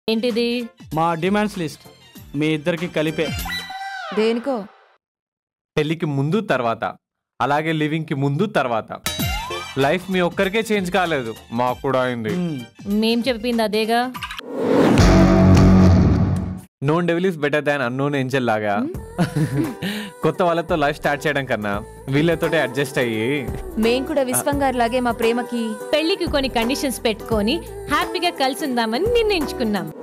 ఏంటిది మా demands list మీ ఇద్దరికి కలిపే దేనికో పెళ్ళికి ముందు తర్వాత అలాగే లివింగ్ కి ముందు తర్వాత లైఫ్ మీ ఒక్కరికే చేంజ్ కాలేదు మాకు కూడా అయింది మ్మ్. మేం చెప్పింది అదేగా known devil is better than unknown angel లాగా కొత్త వాళ్ళతో లైఫ్ స్టార్ట్ చేయడం కన్నా వీళ్ళతోటే అడ్జస్ట్ అయ్యి మేం కూడా విశ్వం గారి లాగే మా ప్రేమకి పెళ్లికి కొన్ని కండిషన్స్ పెట్టుకొని హ్యాపీగా కలిసి ఉందామని నిర్ణయించుకున్నాం